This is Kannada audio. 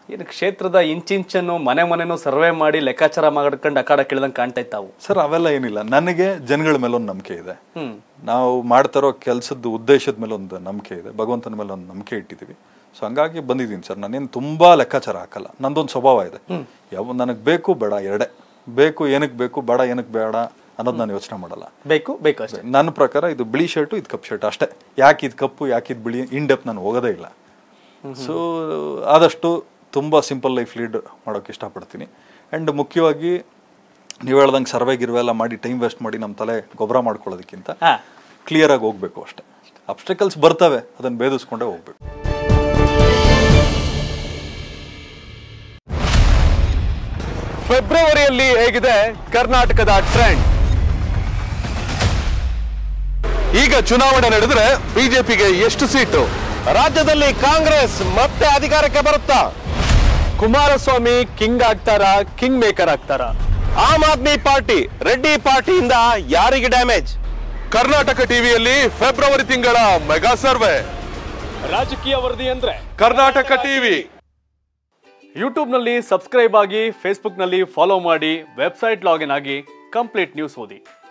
ಏನು ಕ್ಷೇತ್ರದ ಇಂಚಿಂಚನ್ನು ಮನೆ ಮನೆನೂ ಸರ್ವೆ ಮಾಡಿ ಲೆಕ್ಕಾಚಾರ ಮಾಡ್ಕೊಂಡು ಅಕಾಡ ಕೇಳ್ದಂಗೆ ಕಾಣ್ತಾ ಇತ್ತಾವು ಸರ್ ಅವೆಲ್ಲ ಏನಿಲ್ಲ ನನಗೆ ಜನಗಳ ಮೇಲೆ ಒಂದು ನಂಬಿಕೆ ಇದೆ ಹ್ಮ್ ನಾವು ಮಾಡ್ತಾರೋ ಕೆಲಸದ ಉದ್ದೇಶದ ಮೇಲೆ ಒಂದು ನಂಬಿಕೆ ಇದೆ ಭಗವಂತನ ಮೇಲೆ ಒಂದು ನಂಬಿಕೆ ಇಟ್ಟಿದ್ದೀವಿ ಸೊ ಹಂಗಾಗಿ ಬಂದಿದ್ದೀನಿ ಸರ್ ನಾನೇನು ತುಂಬಾ ಲೆಕ್ಕಾಚಾರ ಹಾಕಲ್ಲ ನಂದೊಂದು ಸ್ವಭಾವ ಇದೆ ಯಾವ ನನಗೆ ಬೇಕು ಬೇಡ ಎರಡೇ ಬೇಕು ಏನಕ್ಕೆ ಬೇಕು ಬೇಡ ಏನಕ್ಕೆ ಬೇಡ ಅನ್ನೋದು ನಾನು ಯೋಚನೆ ಮಾಡಲ್ಲ ಬೇಕು ಬೇಕು ಅಷ್ಟೇ ನನ್ನ ಪ್ರಕಾರ ಇದು ಬಿಳಿ ಶರ್ಟು ಇದು ಕಪ್ ಶರ್ಟ್ ಅಷ್ಟೇ ಯಾಕೆ ಇದು ಕಪ್ಪು ಯಾಕೆ ಇದು ಬಿಳಿ ಇನ್ ಡೆಪ್ ನಾನು ಹೋಗೋದೇ ಇಲ್ಲ ಸೊ ಆದಷ್ಟು ತುಂಬ ಸಿಂಪಲ್ ಲೈಫ್ ಲೀಡ್ ಮಾಡೋಕೆ ಇಷ್ಟಪಡ್ತೀನಿ ಆ್ಯಂಡ್ ಮುಖ್ಯವಾಗಿ ನೀವು ಹೇಳ್ದಂಗೆ ಸರ್ವೆ ಗಿರ್ವೆ ಎಲ್ಲ ಮಾಡಿ ಟೈಮ್ ವೇಸ್ಟ್ ಮಾಡಿ ನಮ್ಮ ತಲೆ ಗೊಬ್ಬರ ಮಾಡ್ಕೊಳ್ಳೋದಕ್ಕಿಂತ ಹಾ ಕ್ಲಿಯರಾಗಿ ಹೋಗ್ಬೇಕು ಅಷ್ಟೇ ಅಬ್ಸ್ಟಿಕಲ್ಸ್ ಬರ್ತವೆ ಅದನ್ನು ಭೇದಿಸ್ಕೊಂಡೇ ಹೋಗ್ಬೇಕು ಫೆಬ್ರವರಿಯಲ್ಲಿ ಹೇಗಿದೆ ಕರ್ನಾಟಕದ ಟ್ರೆಂಡ್ ಈಗ ಚುನಾವಣೆ ನಡೆದ್ರೆ ಬಿಜೆಪಿಗೆ ಎಷ್ಟು ಸೀಟು ರಾಜ್ಯದಲ್ಲಿ ಕಾಂಗ್ರೆಸ್ ಮತ್ತೆ ಅಧಿಕಾರಕ್ಕೆ ಬರುತ್ತಾ ಕುಮಾರಸ್ವಾಮಿ ಕಿಂಗ್ ಆಗ್ತಾರ ಕಿಂಗ್ ಮೇಕರ್ ಆಗ್ತಾರ ಆಮ್ ಆದ್ಮಿ ಪಾರ್ಟಿ ರೆಡ್ಡಿ ಪಾರ್ಟಿಯಿಂದ ಯಾರಿಗೆ ಡ್ಯಾಮೇಜ್ ಕರ್ನಾಟಕ ಟಿವಿಯಲ್ಲಿ ಫೆಬ್ರವರಿ ತಿಂಗಳ ಮೆಗಾ ಸರ್ವೆ ರಾಜಕೀಯ ವರದಿ ಅಂದ್ರೆ ಕರ್ನಾಟಕ ಟಿವಿ ಯೂಟ್ಯೂಬ್ನಲ್ಲಿ ಸಬ್ಸ್ಕ್ರೈಬ್ ಆಗಿ ಫೇಸ್ಬುಕ್ನಲ್ಲಿ ಫಾಲೋ ಮಾಡಿ ವೆಬ್ಸೈಟ್ ಲಾಗಿನ್ ಆಗಿ ಕಂಪ್ಲೀಟ್ ನ್ಯೂಸ್ ಓದಿ